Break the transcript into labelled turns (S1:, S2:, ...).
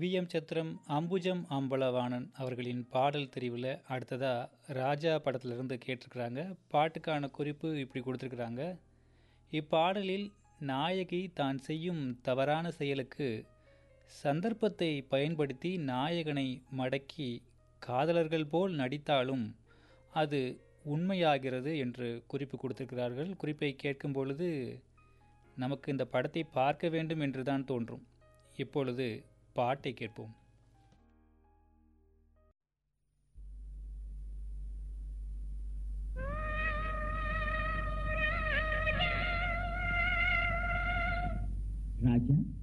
S1: we M Chathiram Ambujam Ambalavanan அவர்களின் பாடல் தெரிவில் அடுத்ததாக ராஜா படத்திலிருந்து கேட்டிருக்கிறாங்க பாட்டுக்கான குறிப்பு இப்படி கொடுத்துருக்குறாங்க இப்பாடலில் நாயகி தான் செய்யும் தவறான செயலுக்கு சந்தர்ப்பத்தை பயன்படுத்தி நாயகனை மடக்கி காதலர்கள் போல் நடித்தாலும் அது உண்மையாகிறது என்று குறிப்பு கொடுத்திருக்கிறார்கள் குறிப்பை கேட்கும் பொழுது நமக்கு இந்த படத்தை பார்க்க வேண்டும் என்று தான் தோன்றும் இப்பொழுது பாட்டை கேட்போம்
S2: ராஜா